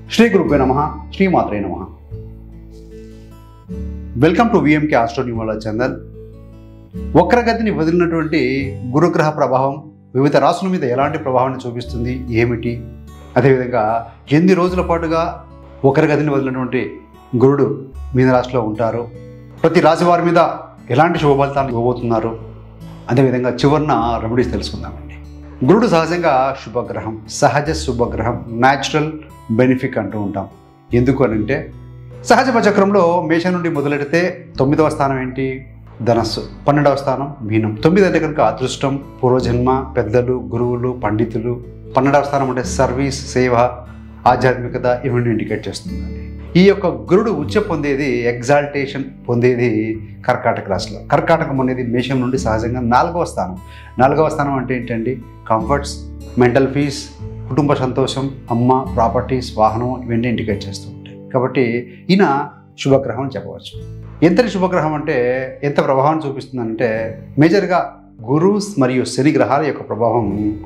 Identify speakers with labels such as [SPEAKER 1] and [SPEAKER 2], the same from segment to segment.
[SPEAKER 1] శ్రీ గురుభ్యో నమ శ్రీమాత్రే నమ welcome to VMK astro numerology channel వక్రగతిని వదిలినటువంటి గురుగ్రహ ప్రభావం వివిధ రాసుల మీద ఎలాంటి ప్రభావాన్ని చూపిస్తుంది ఏమిటి అదేవిధంగా ఎన్ని రోజుల పాటుగా వక్రగతిని వదిలినటువంటి గురుడు మీన రాశిలో ఉంటారు ప్రతి రాశి వారి మీద ఎలాంటి శుభ ఫలితాలు ఇవ్వబోతున్నారు అదేవిధంగా చివరిన రెమెడీస్ తెలుసుకుందామండి గురుడు సహజంగా శుభగ్రహం సహజ శుభగ్రహం న్యాచురల్ బెనిఫిక్ అంటూ ఉంటాం ఎందుకు అని అంటే సహజ చక్రంలో మేషం నుండి మొదలెడితే తొమ్మిదవ స్థానం ఏంటి ధనస్సు పన్నెండవ స్థానం మీనం తొమ్మిది అంటే కనుక అదృష్టం పూర్వజన్మ పెద్దలు గురువులు పండితులు పన్నెండవ స్థానం అంటే సర్వీస్ సేవ ఆధ్యాత్మికత ఇవన్నీ ఇండికేట్ చేస్తుందండి ఈ యొక్క గురుడు ఉచ్చ పొందేది ఎగ్జాల్టేషన్ పొందేది కర్కాటక రాశిలో కర్కాటకం అనేది మేషం నుండి సహజంగా నాలుగవ స్థానం నాలుగవ స్థానం అంటే ఏంటండి కంఫర్ట్స్ మెంటల్ పీస్ కుటుంబ సంతోషం అమ్మ ప్రాపర్టీస్ వాహనం ఇవన్నీ ఇండికేట్ చేస్తూ ఉంటాయి కాబట్టి ఈయన శుభగ్రహం అని చెప్పవచ్చు ఎంతటి శుభగ్రహం అంటే ఎంత ప్రభావం చూపిస్తుందంటే మేజర్గా గురు మరియు శని గ్రహాల యొక్క ప్రభావం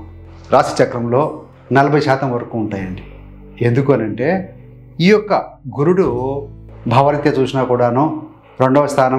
[SPEAKER 1] రాశి చక్రంలో నలభై శాతం వరకు ఉంటాయండి ఎందుకు అని అంటే ఈ యొక్క గురుడు భావరీత్యా చూసినా కూడాను రెండవ స్థానం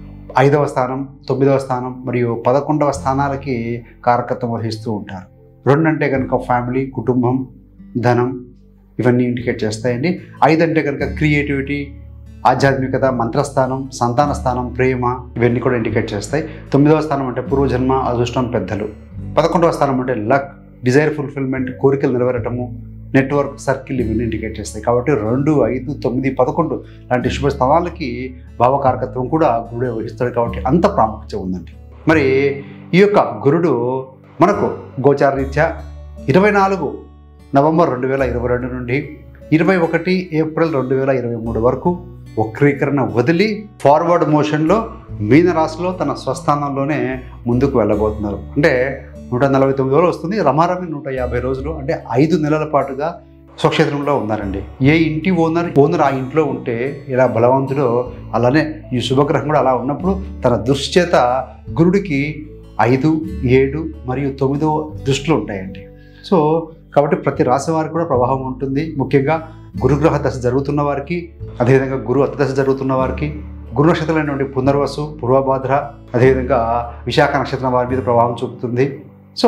[SPEAKER 1] ఐదవ స్థానం తొమ్మిదవ స్థానం మరియు పదకొండవ స్థానాలకి కారకత్వం వహిస్తూ ఉంటారు రెండు అంటే కనుక ఫ్యామిలీ కుటుంబం ధనం ఇవన్నీ ఇండికేట్ చేస్తాయండి ఐదు అంటే కనుక క్రియేటివిటీ ఆధ్యాత్మికత మంత్రస్థానం సంతాన స్థానం ప్రేమ ఇవన్నీ కూడా ఇండికేట్ చేస్తాయి తొమ్మిదవ స్థానం అంటే పూర్వజన్మ అదృష్టం పెద్దలు పదకొండవ స్థానం అంటే లక్ డిజైర్ ఫుల్ఫిల్మెంట్ కోరికలు నెరవేరటము నెట్వర్క్ సర్కిల్ ఇవన్నీ ఇండికేట్ చేస్తాయి కాబట్టి రెండు ఐదు తొమ్మిది పదకొండు లాంటి శుభ స్థానాలకి భావకారకత్వం కూడా గురుడే వహిస్తాడు కాబట్టి అంత ప్రాముఖ్యత ఉందండి మరి ఈ యొక్క గురుడు మనకు గోచారరీత్యా ఇరవై నాలుగు నవంబర్ రెండు వేల ఇరవై రెండు నుండి ఇరవై ఒకటి ఏప్రిల్ రెండు వేల ఇరవై మూడు వరకు వక్రీకరణ వదిలి ఫార్వర్డ్ మోషన్లో మీన రాశిలో తన స్వస్థానంలోనే ముందుకు వెళ్ళబోతున్నారు అంటే నూట నలభై తొమ్మిది రోజులు వస్తుంది రమారమి నూట యాభై రోజులు అంటే ఐదు నెలల పాటుగా స్వక్షేత్రంలో ఉన్నారండి ఏ ఇంటి ఓనర్ ఓనర్ ఆ ఇంట్లో ఉంటే ఇలా బలవంతుడో అలానే ఈ శుభగ్రహం కూడా అలా ఉన్నప్పుడు తన దృష్చేత గురుడికి ఐదు ఏడు మరియు తొమ్మిదో దృష్టిలు ఉంటాయండి సో కాబట్టి ప్రతి రాశి వారికి కూడా ప్రభావం ఉంటుంది ముఖ్యంగా గురుగ్రహ దశ జరుగుతున్న వారికి అదేవిధంగా గురు అత్తదశ జరుగుతున్న వారికి గురు నక్షత్రమైనటువంటి పునర్వసు పూర్వభాద్ర అదేవిధంగా విశాఖ నక్షత్రం వారి మీద ప్రభావం చూపుతుంది సో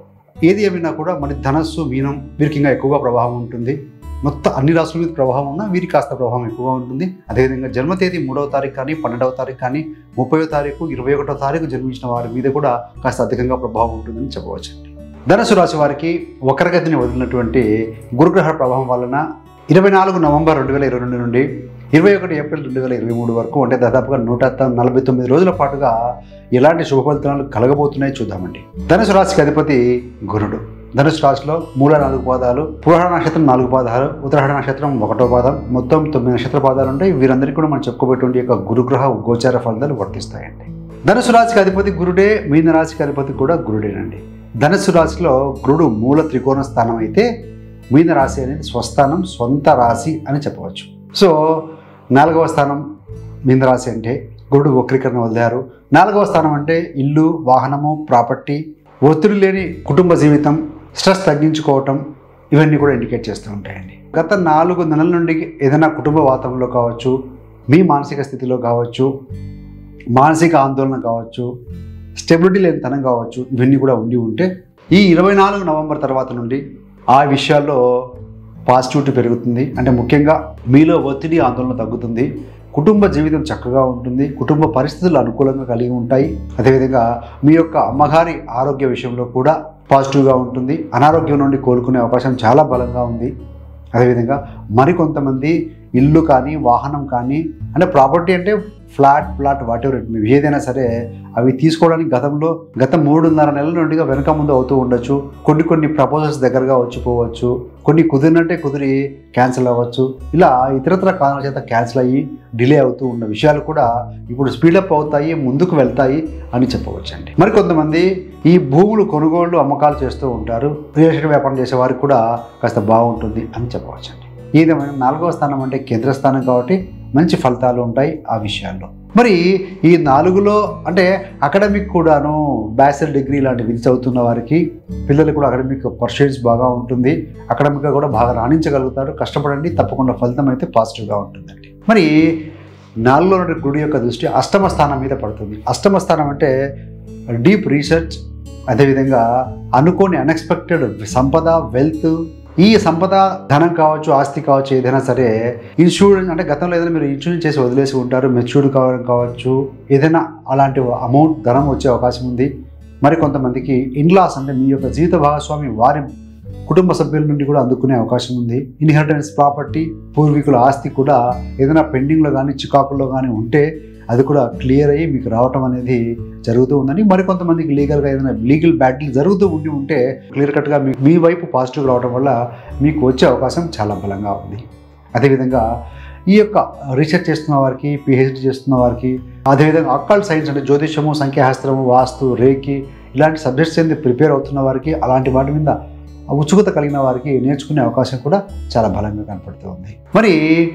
[SPEAKER 1] ఏది ఏమైనా కూడా మన ధనస్సు మీనం వీరికి ఇంకా ఎక్కువగా ప్రభావం ఉంటుంది మొత్తం అన్ని రాష్ట్రాల మీద ప్రభావం ఉన్నా వీరికి కాస్త ప్రభావం ఎక్కువగా ఉంటుంది అదేవిధంగా జన్మ తేదీ మూడవ తారీఖు కానీ పన్నెండవ తారీఖు కానీ ముప్పై తారీఖు ఇరవై ఒకటో తారీఖు జన్మించిన వారి మీద కూడా కాస్త అధికంగా ప్రభావం ఉంటుందని చెప్పవచ్చు ధనుసు రాశి వారికి వక్రగతిని వదిలినటువంటి గురుగ్రహ ప్రభావం వలన ఇరవై నాలుగు నవంబర్ రెండు వేల ఇరవై రెండు నుండి ఇరవై ఒకటి ఏప్రిల్ రెండు వేల ఇరవై మూడు వరకు అంటే దాదాపుగా నూట నలభై తొమ్మిది రోజుల పాటుగా ఎలాంటి శుభ ఫలితాలు కలగబోతున్నాయో చూద్దామండి ధనుసు రాశికి అధిపతి గురుడు ధనుసు రాశిలో మూల నాలుగు పాదాలు పురాణ నక్షత్రం నాలుగు పాదాలు ఉత్తరాహణ నక్షత్రం ఒకటో పాదం మొత్తం తొమ్మిది నక్షత్ర పాదాలు ఉంటాయి వీరందరికీ కూడా మనం చెప్పుకోబెట్టువంటి యొక్క గురుగ్రహ గోచార ఫలితాలు వర్తిస్తాయండి ధనుసు రాశికి అధిపతి గురుడే మీన రాశికి అధిపతి కూడా గురుడేనండి ధనుసు రాశిలో గురుడు మూల త్రికోణ స్థానం అయితే మీన రాశి అనేది స్వస్థానం సొంత రాశి అని చెప్పవచ్చు సో నాలుగవ స్థానం మీన రాశి అంటే గురుడు వక్రీకరణ వదిలారు నాలుగవ స్థానం అంటే ఇల్లు వాహనము ప్రాపర్టీ ఒత్తిడి లేని కుటుంబ జీవితం స్ట్రెస్ తగ్గించుకోవటం ఇవన్నీ కూడా ఇండికేట్ చేస్తూ ఉంటాయండి గత నాలుగు నెలల నుండి ఏదైనా కుటుంబ వాతావరణంలో కావచ్చు మీ మానసిక స్థితిలో కావచ్చు మానసిక ఆందోళన కావచ్చు స్టెబిలిటీ లేని తనం కావచ్చు ఇవన్నీ కూడా ఉండి ఉంటే ఈ ఇరవై నాలుగు నవంబర్ తర్వాత నుండి ఆ విషయాల్లో పాజిటివిటీ పెరుగుతుంది అంటే ముఖ్యంగా మీలో ఒత్తిడి ఆందోళన తగ్గుతుంది కుటుంబ జీవితం చక్కగా ఉంటుంది కుటుంబ పరిస్థితులు అనుకూలంగా కలిగి ఉంటాయి అదేవిధంగా మీ యొక్క అమ్మగారి ఆరోగ్య విషయంలో కూడా పాజిటివ్గా ఉంటుంది అనారోగ్యం నుండి కోలుకునే అవకాశం చాలా బలంగా ఉంది అదేవిధంగా మరికొంతమంది ఇల్లు కానీ వాహనం కానీ అంటే ప్రాపర్టీ అంటే flat plot whatever it ఏదైనా సరే అవి తీసుకోవడానికి గతంలో గత మూడున్నర నెలల నుండిగా వెనక ముందు అవుతూ ఉండొచ్చు కొన్ని కొన్ని ప్రపోజల్స్ దగ్గరగా వచ్చిపోవచ్చు కొన్ని కుదిరినట్టే కుదిరి క్యాన్సిల్ అవ్వచ్చు ఇలా ఇతరత్ర కారణాల చేత క్యాన్సిల్ అయ్యి డిలే అవుతూ ఉన్న విషయాలు కూడా ఇప్పుడు స్పీడప్ అవుతాయి ముందుకు వెళ్తాయి అని చెప్పవచ్చు అండి మరి కొంతమంది ఈ భూములు కొనుగోళ్లు అమ్మకాలు చేస్తూ ఉంటారు రియల్ ఎస్టేట్ వ్యాపారం చేసే వారికి కూడా కాస్త బాగుంటుంది అని చెప్పవచ్చు అండి ఏదేమైనా నాలుగవ స్థానం అంటే కేంద్ర స్థానం కాబట్టి మంచి ఫలితాలు ఉంటాయి ఆ విషయాల్లో మరి ఈ నాలుగులో అంటే అకాడమిక్ కూడాను బ్యాచిలర్ డిగ్రీ లాంటి విధి చదువుతున్న వారికి పిల్లలు కూడా అకాడమిక్ పర్సెంట్స్ బాగా ఉంటుంది అకాడమిక్గా కూడా బాగా రాణించగలుగుతారు కష్టపడండి తప్పకుండా ఫలితం అయితే పాజిటివ్గా ఉంటుందండి మరి నాలుగులో ఉన్న గుడి యొక్క దృష్టి అష్టమ స్థానం మీద పడుతుంది అష్టమ స్థానం అంటే డీప్ రీసెర్చ్ అదేవిధంగా అనుకోని అన్ఎక్స్పెక్టెడ్ సంపద వెల్త్ ఈ సంపద ధనం కావచ్చు ఆస్తి కావచ్చు ఏదైనా సరే ఇన్సూరెన్స్ అంటే గతంలో ఏదైనా మీరు ఇన్సూరెన్స్ చేసి వదిలేసి ఉంటారు మెచ్యూర్డ్ కావడం కావచ్చు ఏదైనా అలాంటి అమౌంట్ ధనం వచ్చే అవకాశం ఉంది మరి కొంతమందికి ఇన్లాస్ అంటే మీ యొక్క జీవిత భాగస్వామి వారి కుటుంబ సభ్యుల నుండి కూడా అందుకునే అవకాశం ఉంది ఇన్హెరిటెన్స్ ప్రాపర్టీ పూర్వీకుల ఆస్తి కూడా ఏదైనా పెండింగ్లో కానీ చికాకుల్లో కానీ ఉంటే అది కూడా క్లియర్ అయ్యి మీకు రావటం అనేది జరుగుతూ ఉందని మరికొంతమందికి లీగల్గా ఏదైనా లీగల్ బ్యాటిల్ జరుగుతూ ఉండి ఉంటే క్లియర్ కట్గా మీ మీ వైపు పాజిటివ్ రావడం వల్ల మీకు వచ్చే అవకాశం చాలా బలంగా ఉంది అదేవిధంగా ఈ యొక్క రీసెర్చ్ చేస్తున్న వారికి పిహెచ్డి చేస్తున్న వారికి అదేవిధంగా అక్కల్ సైన్స్ అంటే జ్యోతిషము సంఖ్యాశాస్త్రము వాస్తు రేకి ఇలాంటి సబ్జెక్ట్స్ ఏంది ప్రిపేర్ అవుతున్న వారికి అలాంటి వాటి మీద ఉత్సుకత కలిగిన వారికి నేర్చుకునే అవకాశం కూడా చాలా బలంగా కనపడుతూ ఉంది మరి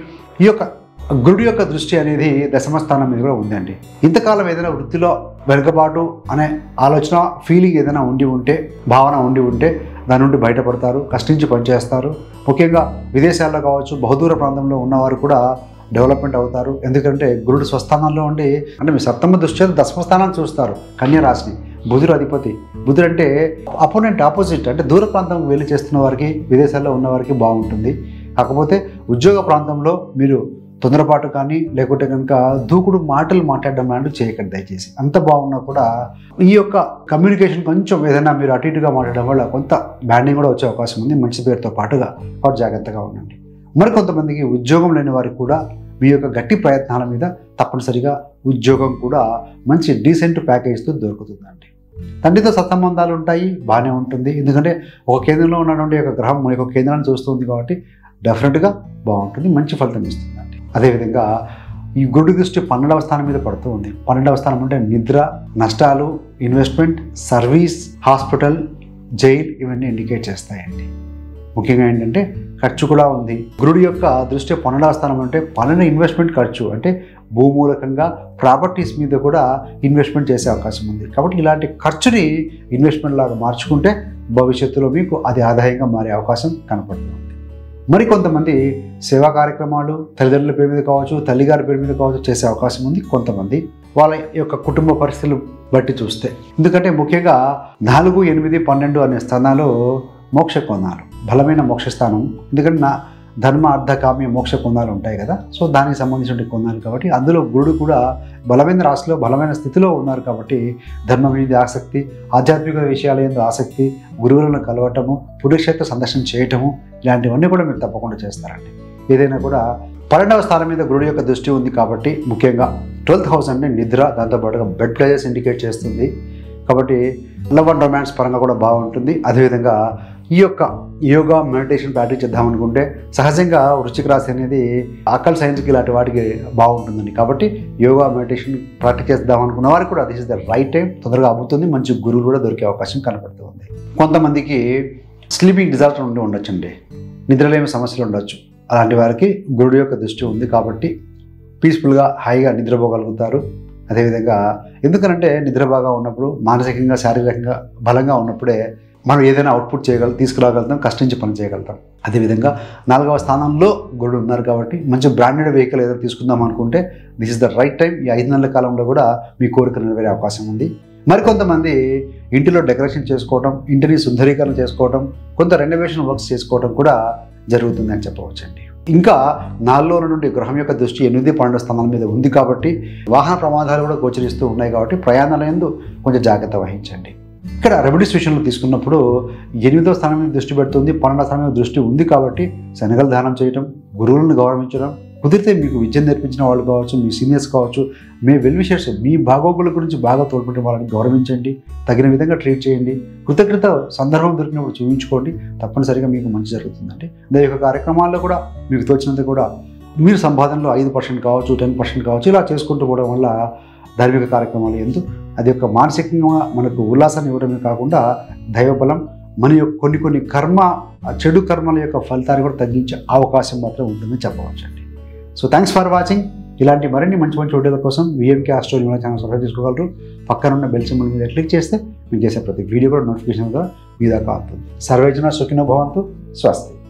[SPEAKER 1] ఈ యొక్క గురుడు యొక్క దృష్టి అనేది దశమ స్థానం మీద కూడా ఉందండి ఇంతకాలం ఏదైనా వృత్తిలో వెనుకబాటు అనే ఆలోచన ఫీలింగ్ ఏదైనా ఉండి ఉంటే భావన ఉండి ఉంటే దాని నుండి బయటపడతారు కష్టించి పనిచేస్తారు ముఖ్యంగా విదేశాల్లో కావచ్చు బహుదూర ప్రాంతంలో ఉన్నవారు కూడా డెవలప్మెంట్ అవుతారు ఎందుకంటే గురుడు స్వస్థానంలో ఉండి అంటే మీ సప్తమ దృష్టి దశమ స్థానాన్ని చూస్తారు కన్య రాశిని బుధుడు అధిపతి బుధుడు అంటే అపోనెంట్ ఆపోజిట్ అంటే దూర ప్రాంతం వెళ్ళి చేస్తున్న వారికి విదేశాల్లో ఉన్న వారికి బాగుంటుంది కాకపోతే ఉద్యోగ ప్రాంతంలో మీరు తొందరపాటు కానీ లేకుంటే కనుక దూకుడు మాటలు మాట్లాడడం లాంటివి చేయకండి దయచేసి అంత బాగున్నా కూడా ఈ యొక్క కమ్యూనికేషన్ కొంచెం ఏదైనా మీరు అటు ఇటుగా మాట్లాడడం వల్ల కొంత బ్యాండింగ్ కూడా వచ్చే అవకాశం ఉంది మంచి పేరుతో పాటుగా కాబట్టి జాగ్రత్తగా ఉండండి మరి కొంతమందికి ఉద్యోగం లేని వారికి కూడా మీ యొక్క గట్టి ప్రయత్నాల మీద తప్పనిసరిగా ఉద్యోగం కూడా మంచి డీసెంట్ ప్యాకేజ్తో దొరుకుతుందండి తండ్రితో సత్సంబంధాలు ఉంటాయి బాగానే ఉంటుంది ఎందుకంటే ఒక కేంద్రంలో ఉన్నటువంటి ఒక గ్రహం మన యొక్క కేంద్రాన్ని చూస్తుంది కాబట్టి డెఫినెట్గా బాగుంటుంది మంచి ఫలితం ఇస్తుందండి అదేవిధంగా ఈ గురుడు దృష్టి పన్నెండవ స్థానం మీద పడుతూ ఉంది పన్నెండవ స్థానం అంటే నిద్ర నష్టాలు ఇన్వెస్ట్మెంట్ సర్వీస్ హాస్పిటల్ జైల్ ఇవన్నీ ఇండికేట్ చేస్తాయండి ముఖ్యంగా ఏంటంటే ఖర్చు కూడా ఉంది గురుడు యొక్క దృష్టి పన్నెండవ స్థానం అంటే పన్నెండు ఇన్వెస్ట్మెంట్ ఖర్చు అంటే భూమూలకంగా ప్రాపర్టీస్ మీద కూడా ఇన్వెస్ట్మెంట్ చేసే అవకాశం ఉంది కాబట్టి ఇలాంటి ఖర్చుని ఇన్వెస్ట్మెంట్ లాగా మార్చుకుంటే భవిష్యత్తులో మీకు అది ఆదాయంగా మారే అవకాశం కనపడుతుంది మరి కొంతమంది సేవా కార్యక్రమాలు తల్లిదండ్రుల పేరు మీద కావచ్చు తల్లిగారి పేరు మీద కావచ్చు చేసే అవకాశం ఉంది కొంతమంది వాళ్ళ యొక్క కుటుంబ పరిస్థితులు బట్టి చూస్తే ఎందుకంటే ముఖ్యంగా నాలుగు ఎనిమిది పన్నెండు అనే స్థానాలు మోక్ష కోణాలు బలమైన మోక్ష స్థానం ఎందుకంటే నా ధర్మ అర్థ కామ్య మోక్ష కోణాలు ఉంటాయి కదా సో దానికి సంబంధించిన కోణాలు కాబట్టి అందులో గురుడు కూడా బలమైన రాశిలో బలమైన స్థితిలో ఉన్నారు కాబట్టి ధర్మం మీద ఆసక్తి ఆధ్యాత్మిక విషయాల మీద ఆసక్తి గురువులను కలవటము పుణ్యక్షేత్ర సందర్శన చేయటము ఇలాంటివన్నీ కూడా మీరు తప్పకుండా చేస్తారండి ఏదైనా కూడా పన్నెండవ స్థానం మీద గురుడు యొక్క దృష్టి ఉంది కాబట్టి ముఖ్యంగా ట్వెల్త్ హౌస్ అంటే నిద్ర దాంతోపాటుగా బెడ్ ప్లేజెస్ ఇండికేట్ చేస్తుంది కాబట్టి లవ్ అండ్ రొమాన్స్ పరంగా కూడా బాగుంటుంది అదేవిధంగా ఈ యొక్క యోగా మెడిటేషన్ ప్రాక్టీస్ చేద్దాం అనుకుంటే సహజంగా వృశ్చిక రాశి అనేది అక్కల్ సైన్స్కి ఇలాంటి వాటికి బాగుంటుందండి కాబట్టి యోగా మెడిటేషన్ ప్రాక్టీస్ చేద్దాం అనుకున్న వారికి కూడా this is the right time తొందరగా అమ్ముతుంది మంచి గురువులు కూడా దొరికే అవకాశం కనపడుతుంది కొంతమందికి స్లీపింగ్ డిజాస్టర్ ఉండి ఉండొచ్చండి నిద్రలేమి సమస్యలు ఉండొచ్చు అలాంటి వారికి గురుడు యొక్క దృష్టి ఉంది కాబట్టి పీస్ఫుల్గా హాయిగా నిద్రపోగలుగుతారు అదేవిధంగా ఎందుకనంటే నిద్ర బాగా ఉన్నప్పుడు మానసికంగా శారీరకంగా బలంగా ఉన్నప్పుడే మనం ఏదైనా అవుట్పుట్ చేయగలం తీసుకురాగలుగుతాం కష్టించి పని చేయగలుగుతాం అదేవిధంగా నాలుగవ స్థానంలో గురుడు ఉన్నారు కాబట్టి మంచి బ్రాండెడ్ వెహికల్ ఏదైనా తీసుకుందాం అనుకుంటే this is the right time ఈ ఐదు నెలల కాలంలో కూడా మీ కోరిక నెరవేరే అవకాశం ఉంది మరికొంతమంది ఇంటిలో డెకరేషన్ చేసుకోవడం ఇంటిని సుందరీకరణ చేసుకోవడం కొంత రెనోవేషన్ వర్క్స్ చేసుకోవడం కూడా జరుగుతుందని చెప్పవచ్చండి ఇంకా నాలుగులో నుండి గ్రహం యొక్క దృష్టి ఎనిమిది పన్నెండు స్థానాల మీద ఉంది కాబట్టి వాహన ప్రమాదాలు కూడా గోచరిస్తూ ఉన్నాయి కాబట్టి ప్రయాణాల ఎందు కొంచెం జాగ్రత్త వహించండి ఇక్కడ రెమెడీస్ విషయంలో తీసుకున్నప్పుడు ఎనిమిదో స్థానం మీద దృష్టి పెడుతుంది పన్నెండో స్థానం మీద దృష్టి ఉంది కాబట్టి శనగలు దానం చేయటం గురువులను గౌరవించడం కుదిరితే మీకు విద్య నేర్పించిన వాళ్ళు కావచ్చు మీ సీనియర్స్ కావచ్చు మీ వెల్విషర్స్ మీ బాగోగుల గురించి బాగా తోడ్పడిన వాళ్ళని గౌరవించండి తగిన విధంగా ట్రీట్ చేయండి కృతజ్ఞత సందర్భం దొరికినప్పుడు చూపించుకోండి తప్పనిసరిగా మీకు మంచి జరుగుతుందండి దాని యొక్క కార్యక్రమాల్లో కూడా మీకు తోచినంత కూడా మీరు సంపాదనలో ఐదు పర్సెంట్ కావచ్చు టెన్ పర్సెంట్ కావచ్చు ఇలా చేసుకుంటూ పోవడం వల్ల ధార్మిక కార్యక్రమాలు ఎందు అది యొక్క మానసికంగా మనకు ఉల్లాసాన్ని ఇవ్వడమే కాకుండా దైవబలం మన యొక్క కొన్ని కొన్ని కర్మ ఆ చెడు కర్మల యొక్క ఫలితాన్ని కూడా తగ్గించే అవకాశం మాత్రం ఉంటుందని చెప్పవచ్చండి సో థ్యాంక్స్ ఫర్ వాచింగ్ ఇలాంటి మరిన్ని మంచి మంచి వీడియోల కోసం VMK astro numerology channel subscribe చేసుకోగలరు పక్కన ఉన్న బెల్ సింబల్ మీద క్లిక్ చేస్తే మేము చేసే ప్రతి వీడియో కూడా నోటిఫికేషన్గా మీ దాకా అవుతుంది సర్వేజన సుఖినో భవంతు స్వస్తి